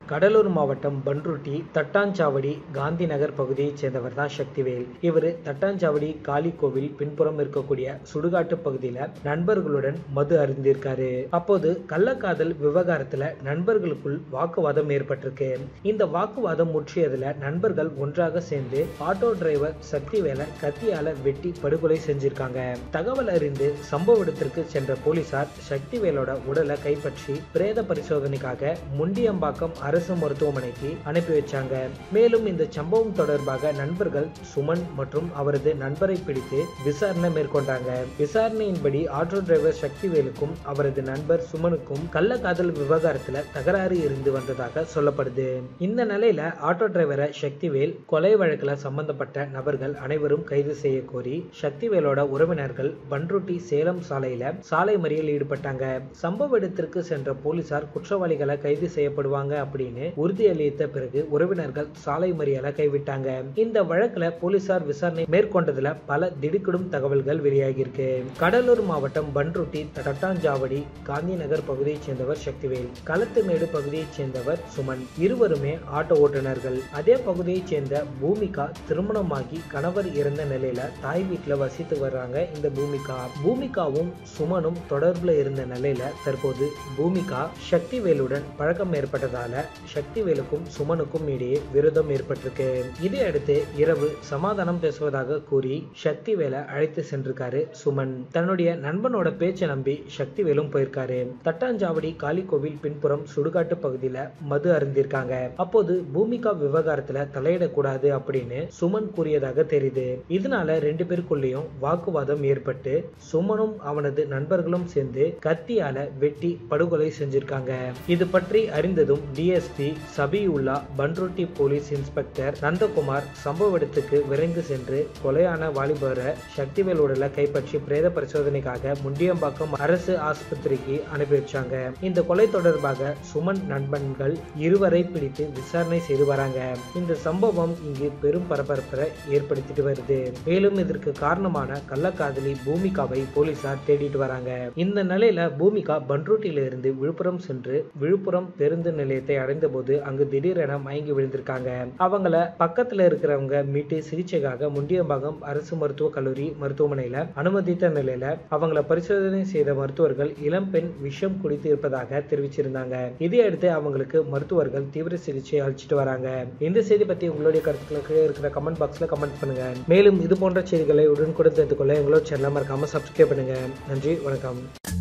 கடலூர் மாவட்டம் பன்ருட்டி தட்டாஞ்சாவடி காந்தி நகர் பகுதியைச் சேர்ந்தவர் தான் சக்திவேல் இவர் தட்டாஞ்சாவடி காளி கோவில் பின்புறம் இருக்கக்கூடிய சுடுகாட்டு பகுதியில நண்பர்களுடன் மது அருந்திருக்காரு அப்போது கள்ளக்காதல் விவகாரத்துல நண்பர்களுக்குள் வாக்குவாதம் ஏற்பட்டிருக்கு இந்த வாக்குவாதம் முற்றியதுல நண்பர்கள் ஒன்றாக சேர்ந்து ஆட்டோ டிரைவர் சக்திவேலை கத்தியால வெட்டி படுகொலை செஞ்சிருக்காங்க தகவல் அறிந்து சம்பவ இடத்திற்கு சென்ற போலீசார் சக்திவேலோட உடலை கைப்பற்றி பிரேத பரிசோதனைக்காக முண்டியம்பாக்கம் அரசு மருத்துவமனைக்கு அனுப்பி வச்சாங்க மேலும் இந்த சம்பவம் தொடர்பாக நண்பர்கள் சுமன் மற்றும் அவரது நண்பரை பிடித்து விசாரணை மேற்கொண்டாங்க விசாரணையின்படி ஆட்டோ டிரைவர் சக்திவேலுக்கும் அவரது நண்பர் சுமனுக்கும் கள்ளக்காதல் விவகாரத்துல தகராறு இருந்து வந்ததாக சொல்லப்படுது இந்த நிலையில ஆட்டோ டிரைவரை சக்திவேல் கொலை வழக்குல சம்பந்தப்பட்ட நபர்கள் அனைவரும் கைது செய்ய கோரி சக்திவேலோட உறவினர்கள் பன்ருட்டி சேலம் சாலையில சாலை மறியல் ஈடுபட்டாங்க சம்பவ இடத்திற்கு சென்ற போலீசார் குற்றவாளிகளை கைது செய்யப்படுவாங்க அப்படின்னு உறுதியளித்த பிறகு உறவினர்கள் சாலை மறியலை கைவிட்டாங்க இந்த வழக்குல போலீசார் விசாரணை மேற்கொண்டதுல பல திடுக்கிடும் தகவல்கள் வெளியாகியிருக்கு கடலூர் மாவட்டம் பன்ருட்டி தட்டாஞ்சாவடி காந்தி நகர் பகுதியைச் சேர்ந்தவர் சக்திவேல் களத்துமேடு பகுதியைச் சேர்ந்தவர் சுமன் இருவருமே ஆட்டோ ஓட்டுநர்கள் அதே பகுதியைச் சேர்ந்த பூமிகா திருமணமாகி கணவர் இறந்த நிலையில தாய் வீட்டுல வசித்து வர்றாங்க இந்த பூமிகா பூமிகாவும் சுமனும் தொடர்புல இருந்த நிலையில தற்போது பூமிகா சக்திவேலுடன் பழக்கம் ஏற்பட்டதால சக்திவேலுக்கும் சுமனுக்கும் இடையே விரோதம் ஏற்பட்டிருக்கு இதையடுத்து இரவு சமாதானம் பேசுவதாக கூறி சக்திவேலை அழைத்து சென்றிருக்காரு சுமன் தன்னுடைய நண்பனோட பேச்சை நம்பி சக்திவேலும் போயிருக்காரு தட்டாஞ்சாவடி காளிக்கோவில் பின்புறம் சுடுகாட்டு பகுதியில மது அருந்திருக்காங்க அப்போது பூமிகா விவகாரத்துல தலையிடக்கூடாது அப்படின்னு சுமன் கூறியதாக தெரியுது இதனால ரெண்டு பேருக்குள்ளேயும் வாக்குவாதம் ஏற்பட்டு சுமனும் அவனது நண்பர்களும் சேர்ந்து கத்தியால வெட்டி படுகொலை செஞ்சிருக்காங்க இது பற்றி அறிந்ததும் DSP Sabiyulla Panruti police inspector Nandakumar சம்பவ இடத்துக்கு விரைந்து சென்று கொலையான வாலிபரை சக்திவேல் உடலை கைப்பற்றி பிரேத பரிசோதனைக்காக முண்டியம்பாக்கம் அரசு ஆஸ்பத்திரிக்கு அனுப்பி வச்சாங்க இந்த கொலை தொடர்பாக சுமன் நண்பன்கள் இருவரை பிடித்து விசாரணை செய்து வராங்க இந்த சம்பவம் இங்கு பெரும் பரபரப்பை ஏற்படுத்திட்டு வருது மேலும் இதற்கு காரணமான கள்ளக்காதலி பூமிகாவை போலீசார் தேடிட்டு வராங்க இந்த நிலையில பூமிகா பன்ருட்டியில இருந்து விழுப்புரம் சென்று விழுப்புரம் பேருந்து நிலையத்தை அடைந்த போது அங்கு திடீரென மயங்கி விழுந்திருக்காங்க அவங்கள பக்கத்துல இருக்கிறவங்க மீட்டு சிகிச்சைக்காக முண்டியம்பாக்கம் அரசு மருத்துவக் கல்லூரி மருத்துவமனையில அனுமதித்த நிலையில அவங்கள பரிசோதனை செய்த மருத்துவர்கள் இளம்பெண் விஷம் குடித்து இருப்பதாக தெரிவிச்சிருந்தாங்க இதையடுத்து அவங்களுக்கு மருத்துவர்கள் தீவிர சிகிச்சை அளிச்சிட்டு வராங்க இந்த செய்தி பத்தி உங்களுடைய கருத்துக்களுக்கு இருக்கிற கமெண்ட் பாக்ஸ்ல கமெண்ட் பண்ணுங்க மேலும் இது போன்ற செய்திகளை உடனுக்குடன் தெரிந்து கொள்ள எங்களோட சேனலை மறக்காம சப்ஸ்கிரைப் பண்ணுங்க நன்றி வணக்கம்